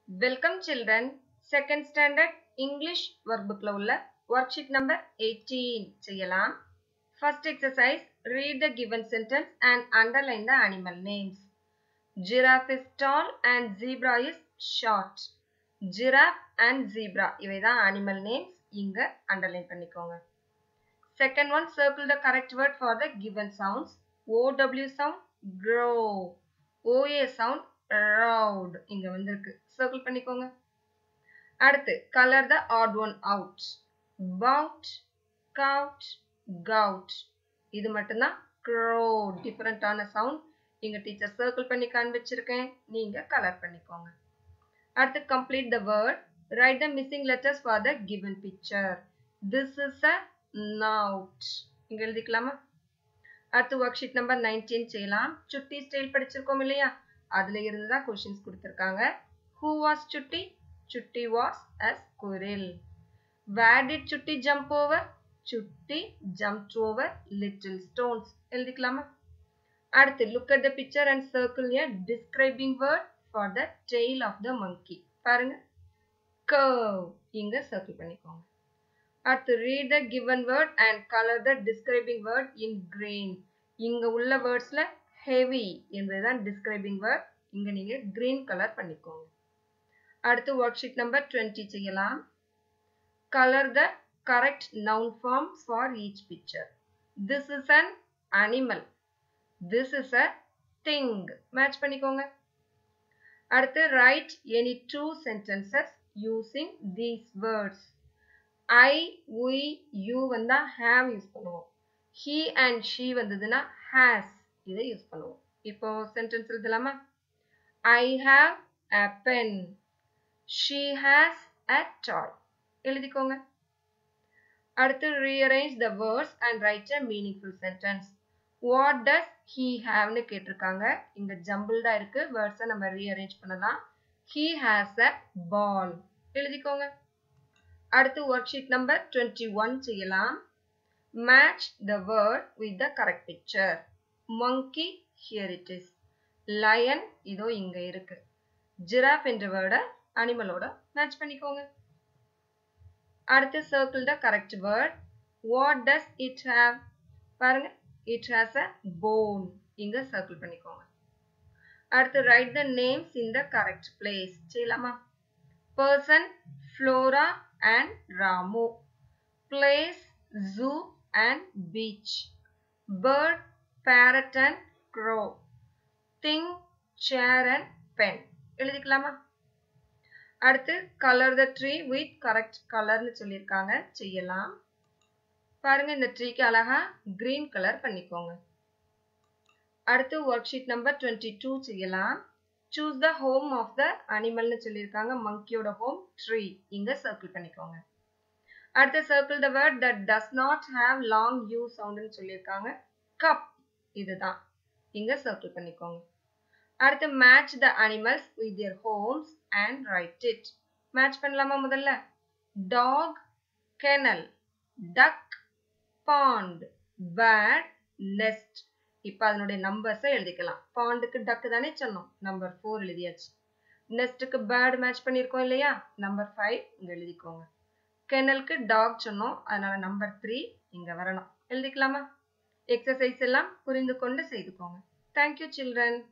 welcome children second standard English work புக்ல உள்ள work sheet number eighteen செய்யலாம் first exercise read the given sentence and underline the animal names giraffe is tall and zebra is short giraffe and zebra இவை தான் animal names இங்க underline பண்ணிக்கோங்க second one circle the correct word for the given sounds O W sound crow O A sound road இங்க வந்திருக்கு circle பண்ணிக்கோங்க அடுத்து colour the odd one out pout gout cout இது மட்டும்தான் க்ரோ டிஃப்ரெண்டான சவுண்ட் இங்க டீச்சர் சர்க்கிள் பண்ணி காண்பிச்சிருக்கேன் நீங்க கலர் பண்ணிக்கோங்க அடுத்து complete the word write the missing letters for the given picture this is a nut இங்க எழுதிக்கலாமா அடுத்து ஒர்க் ஷீட் நம்பர் நைன்டீன் செய்யலாம் சுட்டி ஸ்டைல் படிச்சிருக்கோம் இல்லையா அதுல இருந்து தான் கொஸ்டின்ஸ் கொடுத்துருக்காங்க ஹூ வாஸ் சுட்டி சுட்டி was as squirrel where did Chutti jump over Chutti jump over little stones எழுதிக்கலாமா அடுத்து look at the picture and circle a describing word for the tail of the monkey பாருங்க கர்வ் இங்க சர்க்கிள் பண்ணிக்கோங்க அடுத்து read the given word and colour the describing word in green இங்க உள்ள வேர்ட்ஸ்ல heavy என்பதுதான் டிஸ்கிரைபிங் வேர்ட் இங்க நீங்க கிரீன் கலர் பண்ணிக்கோங்க அடுத்து ஒர்க் ஷீட் நம்பர் டுவெண்ட்டி செய்யலாம் colour the correct noun form for each picture this is an animal this is a thing match பண்ணிக்கோங்க அடுத்து write any two sentences using these words I we you வந்தா have use பண்ணுவோம் he and she வந்ததுன்னா has இதை use பண்ணுவோம் இப்போ sentence எழுதலாமா I have a pen she has a toy எழுதிக்கோங்க அடுத்து rearrange the words and write a meaningful sentence what does he ஹாவ்னு கேட்டிருக்காங்க இங்க ஜம்பிள்டா இருக்கு வேர்ட்ஸை நம்ம ரீஅரேஞ்ச் பண்ணலாம் ஹீ ஹேஸ் அ பால் எழுதிக்கோங்க அடுத்து work sheet number twenty one செய்யலாம் match the word with the correct picture monkey here it is lion இதோ இங்க இருக்கு ஜிராஃப் என்ற வேர்டை அனிமலோட மேட்ச் பண்ணிக்கோங்க அடுத்து circle the correct word what does it have பாருங்க இட் ஹாஸ் அ போன் இங்க சர்க்கிள் பண்ணிக்கோங்க அடுத்து write the names in the correct place செய்யலாமா person Flora and Ramu place zoo and beach bird parrot and crow thing chair and pen எழுதிக்கலாமா அடுத்து colour the tree with correct கலர்னு சொல்லியிருக்காங்க செய்யலாம் பாருங்க இந்த ட்ரீக்கு அழகா கிரீன் கலர் பண்ணிக்கோங்க அடுத்து work sheet number twenty two செய்யலாம் choose the home of the அனிமல்னு சொல்லியிருக்காங்க மங்கியோட ஹோம் ட்ரீ இங்க சர்க்கிள் பண்ணிக்கோங்க அடுத்து circle the word that does not have long u சவுண்ட்னு சொல்லியிருக்காங்க கப் இதுதான் இங்க சர்க்கிள் பண்ணிக்கோங்க அடுத்து match the animals with their homes and write it match பண்ணலாமா முதல்ல dog kennel duck pond bat nest இப்போ அதனுடைய நம்பர்ஸை எழுதிக்கலாம் பாண்டுக்கு டக்கு தானே சொன்னோம் நம்பர் ஃபோர் எழுதியாச்சு நெஸ்ட்டுக்கு பேர்டு மேட்ச் பண்ணியிருக்கோம் இல்லையா நம்பர் ஃபைவ் இங்கே எழுதிக்கோங்க கெனலுக்கு டாக் சொன்னோம் அதனால நம்பர் த்ரீ இங்கே வரணும் எழுதிக்கலாமா எக்ஸசைஸ் எல்லாம் புரிந்து கொண்டு செய்துக்கோங்க தேங்க்யூ சில்ட்ரன்